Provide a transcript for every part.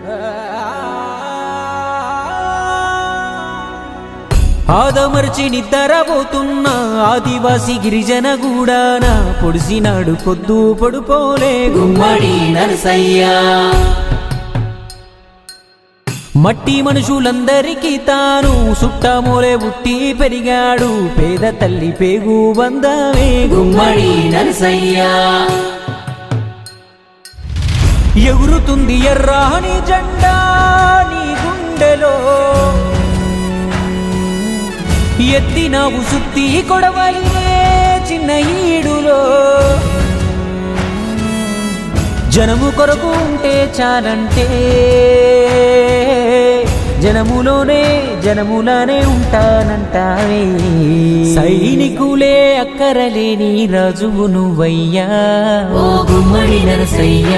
ఆదమర్చి నిద్రపోతున్న ఆదివాసి గిరిజన గూడాన పొడిసినాడు పొద్దు పొడుపోలే గుమ్మడి నరసయ్యా మట్టి మనుషులందరికీ తాను సుట్టమూలే పుట్టి పెరిగాడు పేద తల్లి పేగు బంధమే గుమ్మడి నరసయ్యా ఎగురుతుంది ఎర్రాని జెండా నీ గుండెలో ఎత్తినావు సుత్తి కొడవలినే చిన్న ఈడులో జనము కొరకు ఉంటే చాలంటే జనములోనే జనములానే ఉంటానంటావే సైనికులే అక్కరలేని రాజువు నువ్వయ్యా ఓ గుమ్మడి నరసయ్యా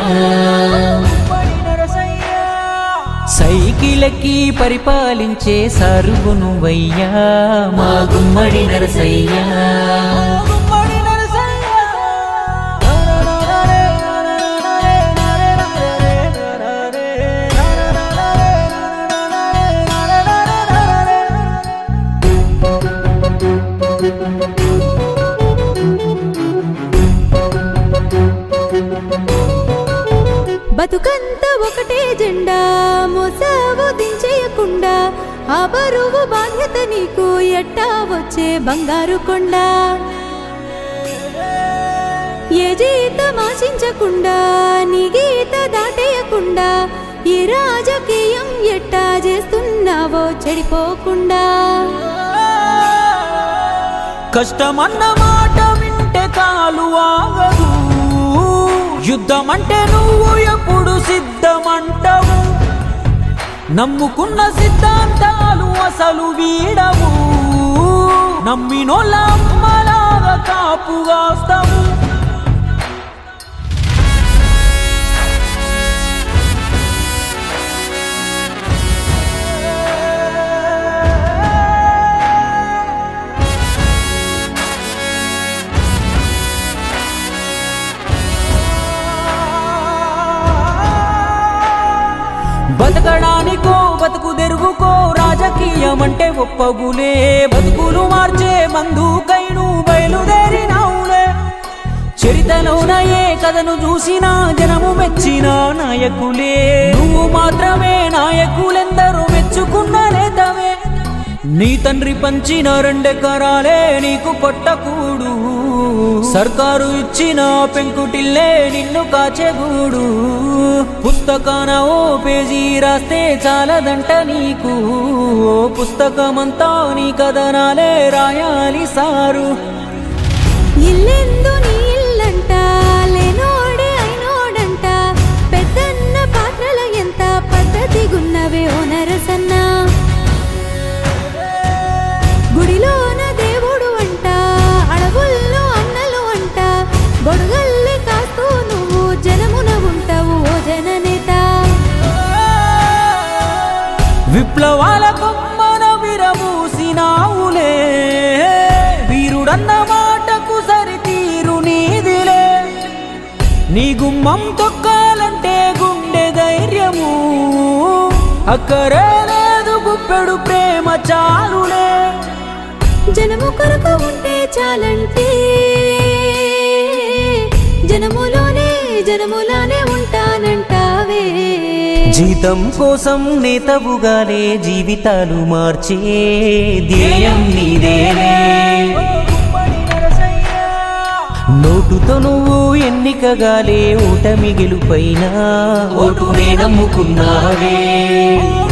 సైకిలకి పరిపాలించే సరువు నువ్వయ్యా మా గుమ్మడి నరసయ్యా బతుకంత ఒకటే జెండా మోసావు దించేయకుండా ఆ బరువు బాధ్యత నీకు ఎట్టా వచ్చే బంగారు కొండ ఏ జీతం ఆశించకుండా నీ గీత దాటేయకుండా ఈ రాజకీయం ఎట్టా చేస్తున్నావో చెడిపోకుండా కష్టమన్న మాట వింటే కాలు ఆగదు యుద్ధం అంటే నువ్వు ఎప్పుడు సిద్ధమంటావు నమ్ముకున్న సిద్ధాంతాలు అసలు వీడవు నమ్మినోళ్ళ అమ్మలాగా కాపుగాస్తావు బతకడానికో బతుకు తెరుగుకో రాజకీయం అంటే ఒప్పగులే బతుకులు మార్చే మందుకైను బయలుదేరినావులే చరితలోన ఏ కథను చూసినా జనము మెచ్చిన నాయకులే నువ్వు మాత్రమే నాయకులెందరూ మెచ్చుకున్న నేతవే నీ తండ్రి పంచిన రెండెకరాలే నీకు పొట్టకూడు సర్కారు ఇచ్చిన పెంకుటిల్లే నిన్ను కాచెగూడు పుస్తకాన ఓ పేజీ రాస్తే చాలదంట నీకు ఓ పుస్తకమంతా నీ కథనాలే రాయాలి సారు ఇల్లెందు నీ ఇల్లంట లేనోడే అయినోడంట పెద్దన్న పాత్రల ఎంత పద్ధతిగున్నవే ఓ నరసన్న గుడిలోన దేవుడు అంట అడవుల్లో అన్నలు అంట బొడుగల్లి కాస్తూ నువ్వు జనమున ఉంటావు ఓ జననేత విప్లవాల కొమ్మన విరమూసినావులే వీరుడన్న మాటకు సరితీరు నీదిలే నీ గుమ్మం తొక్కాలంటే గుండె ధైర్యము అక్కరే లేదు గుప్పెడు ప్రేమ చాలులే జనము కొరకు ఉంటే చాలంటే జనములోనే జనములానే ఉంటానంటావే జీతం కోసం నేతవుగానే జీవితాలు మార్చే ధ్యేయం నీదేలే నోటుతో నువ్వు ఎన్నికగాలే ఓటమి గెలుపైనా ఓటునే నమ్ముకున్నావే